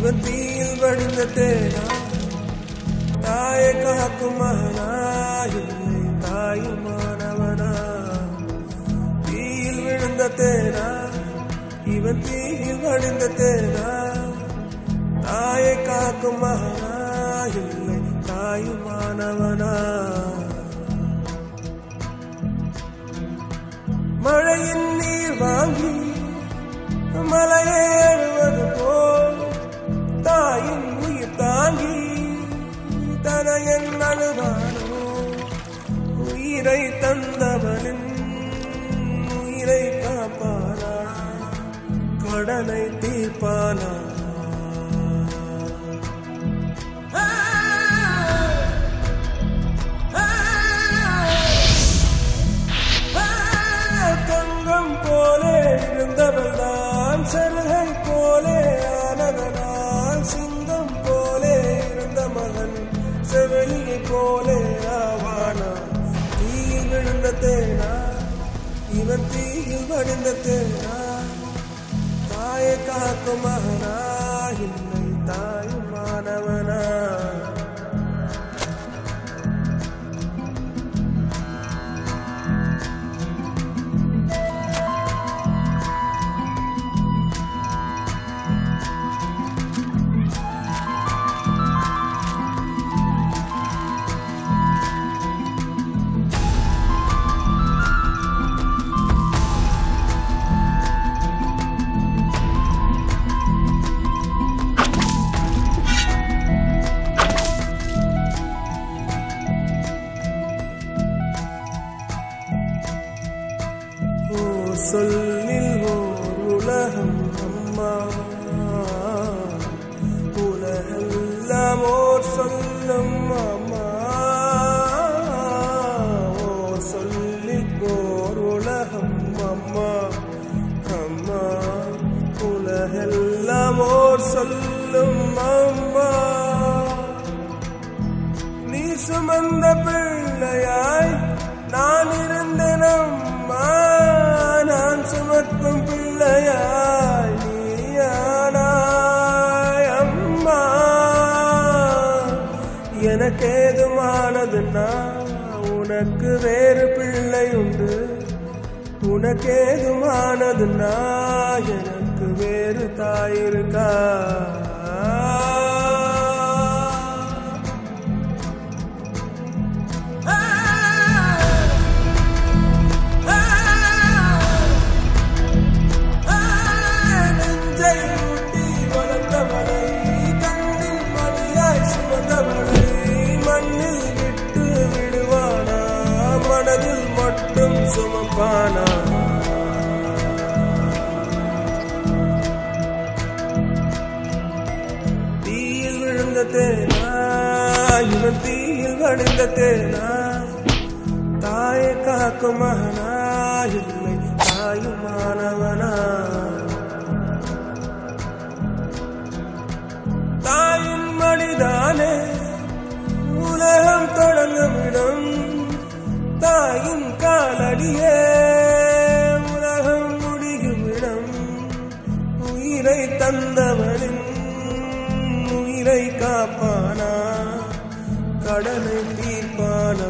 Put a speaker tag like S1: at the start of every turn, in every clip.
S1: இவன் தீயில் வடிந்த தேனா தாயை காக்கும் மகனா இல்லை தாயுமானவனா தீயில் விழுந்த தேனா இவன் தீயில் வடிந்த தேனா தாயை காக்கும் மகனா இல்லை தாயுமானவனா மழையின் நீர் வாங்கி மலையே அழுவது போல் தாயின் உயிர் தாங்கி தனையன் அழுவானோ உயிரை தந்தவனின் உயிரை காப்பானா கடனை தீர்ப்பானா தங்கம் போலே இருந்தவள் நான் சருகை போலே ஆனதனால் சிங்கம் போலே இருந்த மகன் செவிலியை போலே ஆவானா தீயில் விழுந்த தேனா இவன் தீயில் வடிந்த தேனா தாயை காக்கும் மகனா இல்லை தாயும் மாணவனா ஓர் சொல்லில் ஓர் உலகம் அம்மா உலகெல்லாம் ஓர் சொல்லும் அம்மா ஓர் சொல்லில் ஓர் உலகம் அம்மா அம்மா உலகெல்லாம் ஓர் சொல்லும் அம்மா நீ சுமந்த பிள்ளையாய் நான் இருந்தேன் அம்மா நான் சுமக்கும் பிள்ளையாய் நீயானாய் அம்மா எனக்கேதுமானதுன்னா உனக்கு வேறு பிள்ளை உண்டு உனக்கேதுமானதுன்னா எனக்கு வேறு தாய் இருக்கா நெஞ்சை ஊட்டி வளர்த்தவளை கண்ணில் மணியாய் சுமந்தவளை மண்ணில் விட்டு விடுவானா மனதில் மட்டும் சுமப்பானா தீயில் விழுந்த தேனா இவன் தீயில் வடிந்த தேனா தாயை காக்கும் மகனா இல்லை தாயுமானவனா தாயின் மடிதானே உலகம் தொடங்குமிடம் தாயின் காலடியே உலகம் முடியுமிடம் உயிரை தந்தவனின் உயிரை காப்பானா கடனை தீர்ப்பானா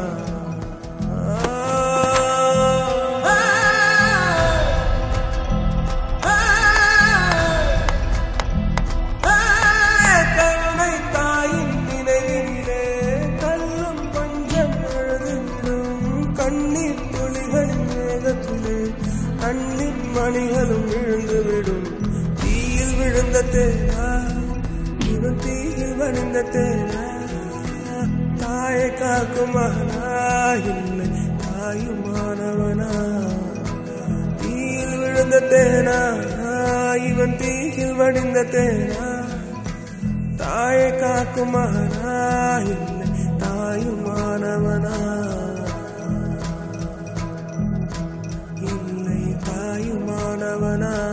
S1: கருணை தாயின் நினைவிலே கல்லும் பஞ்சம் எழுதுவிடும் கண்ணீர் துளிகள் மேகத்திலே கண்ணீர் மணிகளும் விழுந்துவிடும் தீயில் விழுந்த தேனா இவன் தீயில் வடிந்த தேனா தாயை காக்கும் மகனா இல்லை தாயுமானவனா தீயில் விழுந்த தேனா இவன் தீயில் வடிந்த தேனா தாயை காக்கும் மகனா இல்லை தாயுமானவனா இல்லை தாயுமானவனா